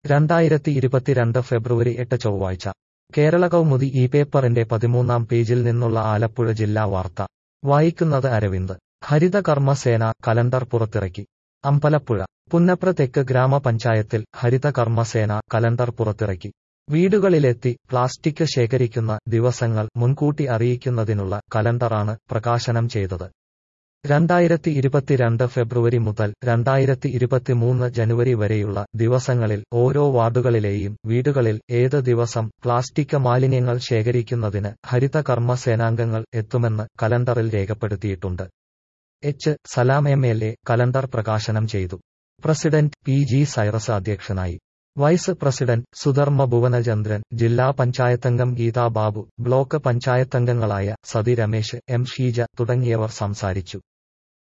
രണ്ടായിരത്തി ഇരുപത്തിരണ്ട് ഫെബ്രുവരി എട്ട് ചൊവ്വാഴ്ച കേരള കൗമുദി ഈ പേപ്പറിന്റെ പതിമൂന്നാം പേജിൽ നിന്നുള്ള ആലപ്പുഴ ജില്ലാ വാർത്ത വായിക്കുന്നത് അരവിന്ദ് ഹരിത കർമ്മസേന കലണ്ടർ പുറത്തിറക്കി അമ്പലപ്പുഴ പുന്നപ്ര തെക്ക് ഗ്രാമപഞ്ചായത്തിൽ ഹരിത കർമ്മസേന കലണ്ടർ പുറത്തിറക്കി വീടുകളിലെത്തി പ്ലാസ്റ്റിക് ശേഖരിക്കുന്ന ദിവസങ്ങൾ മുൻകൂട്ടി അറിയിക്കുന്നതിനുള്ള കലണ്ടറാണ് പ്രകാശനം ചെയ്തത് രണ്ടായിരത്തി ഇരുപത്തിരണ്ട് ഫെബ്രുവരി മുതൽ രണ്ടായിരത്തി ഇരുപത്തിമൂന്ന് ജനുവരി വരെയുള്ള ദിവസങ്ങളിൽ ഓരോ വാർഡുകളിലെയും വീടുകളിൽ ഏത് ദിവസം പ്ലാസ്റ്റിക് മാലിന്യങ്ങൾ ശേഖരിക്കുന്നതിന് ഹരിത കർമ്മ സേനാംഗങ്ങൾ എത്തുമെന്ന് കലണ്ടറിൽ രേഖപ്പെടുത്തിയിട്ടുണ്ട് H Salam M L A calendar പ്രകാശനം ചെയ്തു പ്രസിഡന്റ് പി ജി സൈറസ് അധ്യക്ഷനായി വൈസ് പ്രസിഡന്റ് സുധർമ്മ ഭുവനചന്ദ്രൻ ജില്ലാ പഞ്ചായത്തംഗം ഗീതാ ബാബു ബ്ലോക്ക് പഞ്ചായത്തംഗങ്ങളായ സതി രമേശ് എം ഷീജ തുടങ്ങിയവർ സംസാരിച്ചു